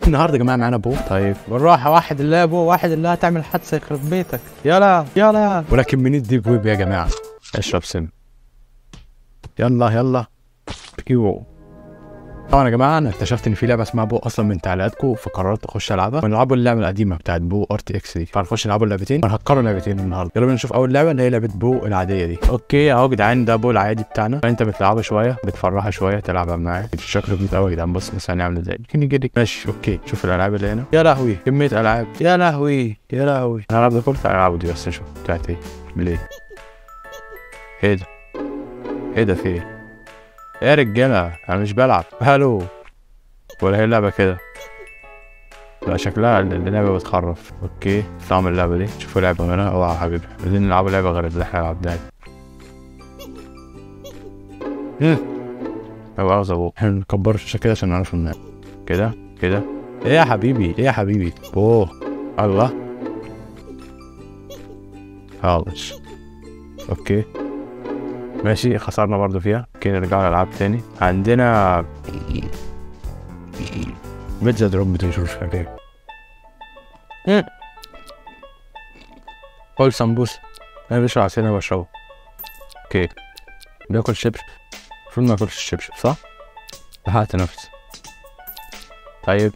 النهارده يا جماعه معانا بو طيب بالراحه واحد الله يا بو واحد الله هتعمل حادثه يخرب بيتك يلا يلا ولكن من الديب ويب يا جماعه اشرب سم يلا يلا بيو طبعا يا جماعه انا اكتشفت ان في لعبه اسمها بو اصلا من تعليقاتكم فقررت اخش العبها ونلعبوا اللعبه القديمه بتاعت بو ار تي اكس دي فهنخش نلعبوا اللعبتين هنهكروا لعبتين النهارده يلا بينا نشوف اول لعبه اللي هي لعبه بو العاديه دي اوكي اهو يا جدعان ده بو العادي بتاعنا فانت بتلعبها شويه بتفرحها شويه تلعبها معاه شكله جديد قوي يا جدعان بص مثلا هنعمل ازاي ممكن يجي ماشي اوكي شوف الالعاب اللي هنا يا لهوي كميه العاب يا لهوي يا لهوي انا العب ده كله تعالى العبوا دي بس نشوف بتاعت ايه ليه ايه ده ايه ده في ايه يا رجاله انا مش بلعب هلو ولا هي اللعبة كده لا شكلها اللعبة بتخرف اوكي اطلعوا من اللعبة دي شوفوا لعبة هنا اوعى يا حبيبي عايزين نلعبوا لعبة غير اللي احنا لعبناها دي او عاوز ابوه احنا نكبر الشاشة كده عشان نعرف ننام كده كده ايه يا حبيبي ايه يا حبيبي اوه الله خالص اوكي ماشي خسرنا برضو فيها اوكي نرجع للالعاب تاني عندنا بيتزا دروب مش فاكر كل سمبوس انا بشرب عصير انا بشربه اوكي بياكل شبشب المفروض ما ياكلش الشبشب صح؟ لحقت نفسي طيب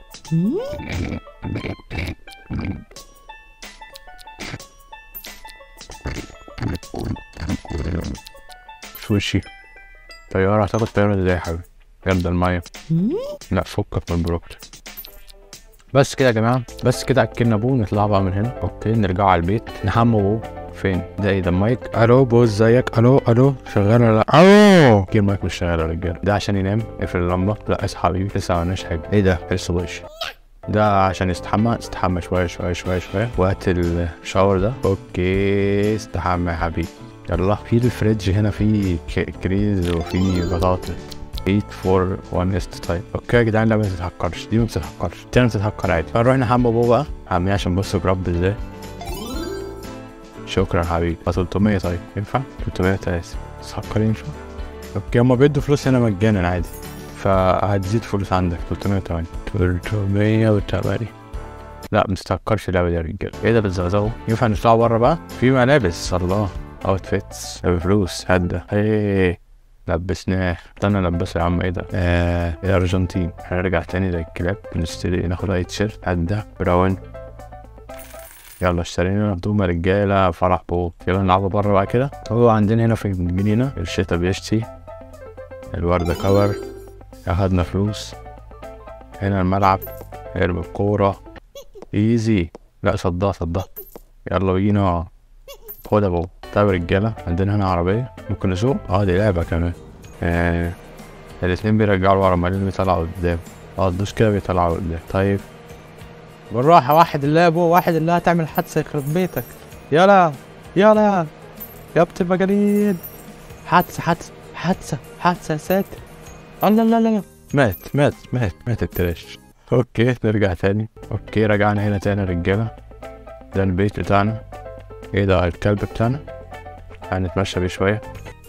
في وشي طيارة هتاخد طيارة ازاي يا حبيبي يلا المية لا فكك من البروكلي بس كده يا جماعة بس كده اكلنا بو نطلع بقى من هنا اوكي نرجع على البيت نحمو بو فين ده ايه ده المايك الو بو ازيك الو الو شغال ولا لا الو كي المايك مش شغال يا رجاله ده عشان ينام اقفل اللمبه لا اصحى حبيبي لسه ما عملناش حاجه ايه ده لسه ضيش ده عشان يستحمى استحمى شويه شويه شويه شويه وقت الشاور ده اوكي استحمى يا حبيبي يلا في الفريدج هنا في كريز وفي بطاطس 8 4 1 است تايب اوكي يا جدعان لا ما تتهكرش دي ما بتتهكرش دي بتتهكر عادي هنروح نحمى بابا بقى حميه عشان بصوا جراب ازاي شكرا حبيبي 300 طيب ينفع 300 تاسع تتهكر ينفع اوكي هما بيدوا فلوس هنا مجانا عادي فهتزيد فلوس عندك 308 308 لا ما تتهكرش اللعبه دي يا رجاله ايه ده بتزغزغوا ينفع نطلع بره بقى في ملابس الله اوتفيتس بفلوس هات ده ايه لبسناه استنى نلبسه يا عم ايه ده آه الارجنتين هنرجع تاني للكلاب نشتري ناخد اي تيشيرت هات ده براون يلا اشترينا هدوم رجاله فرح بو يلا نلعبوا بره بقى كده هو عندنا هنا في الجنينه الشتا بيشتي الورده كور اخدنا فلوس هنا الملعب ارمي الكوره ايزي لا صدها صدها يلا بينا خد ابو طيب رجالة عندنا هنا عربية ممكن نسوق اه دي لعبة كمان آه الاتنين بيرجعوا لورا عمالين بيطلعوا قدام اه تدوس كده بيطلعوا قدام طيب بالراحة واحد الله يا ابو واحد الله هتعمل حادثة يخرب بيتك يلا يلا يا بت المجانين حادثة حادثة حادثة حادثة يا ساتر الله لا لا لا مات مات مات مات التراش اوكي نرجع تاني اوكي رجعنا هنا تاني يا رجالة ده البيت بتاعنا ايه ده الكلب بتاعنا هنتمشى بيه شوية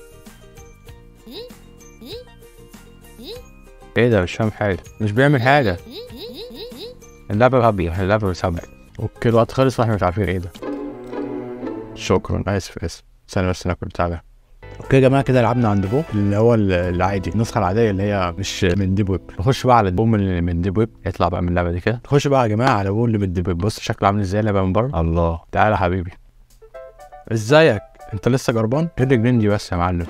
ايه ده مش فاهم حاجة مش بيعمل حاجة اللعبة غبية اللعبة بتسبق اوكي الوقت خلص واحنا مش عارفين ايه ده شكرا اسف اسف استنى بس ناكل بتاع ده اوكي يا جماعه كده لعبنا عند بو اللي هو العادي النسخه العاديه اللي هي مش من ديب ويب نخش بقى على بو من من ديب ويب يطلع بقى من اللعبه دي كده نخش بقى يا جماعه على بو اللي من ديب ويب بص شكله عامل ازاي اللعبه من بره الله تعالى يا حبيبي ازيك انت لسه جربان كده جنين دي بس يا معلم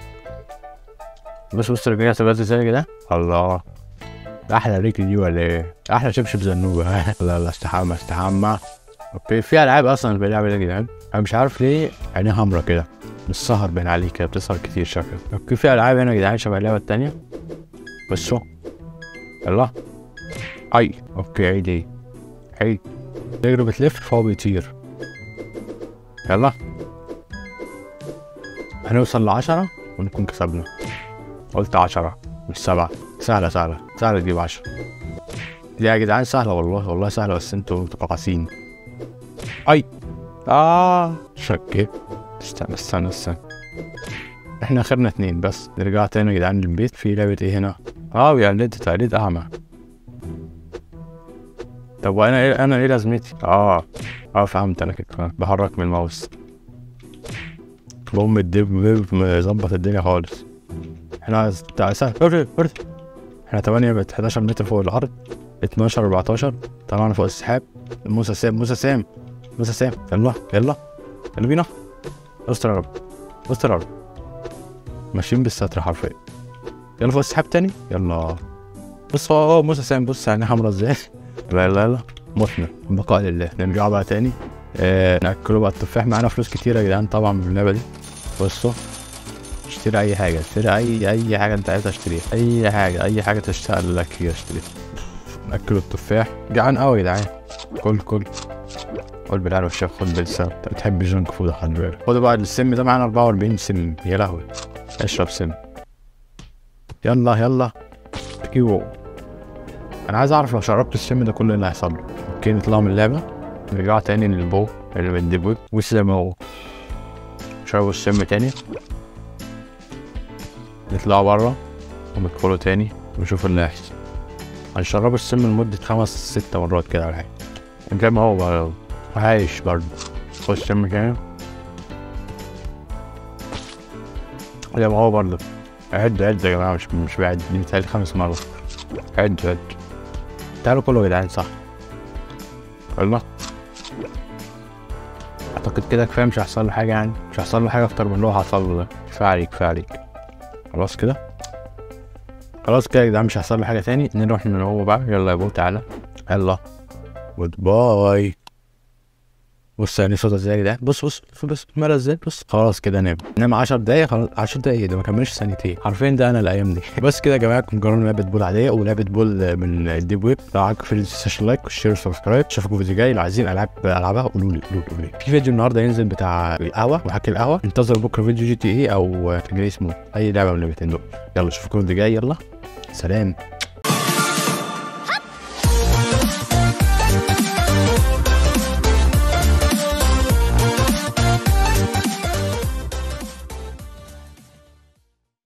بص بص الرجليه هتبقى ازاي كده الله احلى رجل دي ولا ايه احلى شبشب زنوبه لا لا استحمى استحمى اوكي في العاب اصلا بلعب يا جدعان انا مش عارف ليه عينيها حمرا كده السهر بين عليك كده بتسهر كتير شكل اوكي في العاب هنا يا جدعان شبه اللعبه التانية بصوا يلا اي اوكي عيد ايه عيد تجري بتلف فهو بيطير يلا هنوصل لعشرة ونكون كسبنا قلت عشرة مش سبعة سهلة سهلة سهلة تجيب عشرة دي يا جدعان سهلة والله والله سهلة بس انتوا بتبقوا قاسيين اي اه شكيت استنى استنى استنى احنا اخرنا اتنين بس نرجع تاني يا جدعان للبيت في لعبة ايه هنا اه يا ليد تقليد اعمى طب وانا ايه انا ايه لازمتي اه اه فهمت انا كده بحرك من الماوس بوم الدب مظبط الدنيا خالص احنا تع- سهل ارد ارد احنا 8 بت 11 متر فوق الارض 12 14 طلعنا فوق السحاب موسى سام موسى سام موسى سام يلا يلا يلا بينا استر يا رب استر يا رب ماشيين بالستر حرفيا يلا فوق السحاب تاني يلا بص اه اه موسى سام بص عينيه حمرا ازاي لا لا لا متنا البقاء لله نرجع بقى تاني آه ناكلوا بقى التفاح معانا فلوس كتير يا جدعان طبعا من اللعبه دي بصوا اشتري اي حاجه اشتري اي اي حاجه انت عايز اشتريها اي حاجه اي حاجه تشتغل لك هي اشتريها ناكلوا التفاح جعان قوي يا جدعان كل كل قول بالعلى والشيخ خد بالسم انت بتحب الجنك فود خد بالك خدوا بقى السم ده معانا 44 سم يا لهوي اشرب سم يلا يلا كيو انا عايز اعرف لو شربت السم ده كله ايه اللي هيحصل له اوكي نطلع من اللعبه نرجع تاني للبو اللي بالدبوك وزي ما هو شربوا السم تاني نطلع بره وندخلوا تاني ونشوف اللي هيحصل هنشربوا السم لمدة خمس ست مرات كده ولا حاجة زي ما هو بقى عايش برضه خش السم تاني زي ما هو برضه عد عد يا جماعة مش مش بعد دي متهيألي خمس مرات عد عد تعالوا كله يا جدعان صح يلا اعتقد كده كفايه مش هيحصل له حاجه يعني مش هيحصل له حاجه اكتر من اللي هو حصل له ده كفايه عليك كفايه عليك خلاص كده خلاص كده يا جدعان مش هيحصل له حاجه تاني نروح من هو بقى يلا يا بو تعالى يلا جود باي بص يعني صوتها ازاي يا جدعان بص بص بص بص مالها ازاي بص خلاص كده نام نام 10 دقايق خلاص 10 دقايق ده ما كملش ثانيتين حرفيا ده انا الايام دي بس كده يا جماعه كنت جربنا لعبه بول عاديه ولعبه بول من الديب ويب لو عجبكم الفيديو تنساش لايك وشير وسبسكرايب اشوفكم في فيديو جاي لو عايزين العاب العبها قولوا لي قولوا لي قولوا لي في فيديو النهارده ينزل بتاع القهوه وحكي القهوه انتظروا بكره فيديو جي تي اي او جريس مود اي لعبه من اللعبتين دول يلا اشوفكم في الفيديو جاي يلا سلام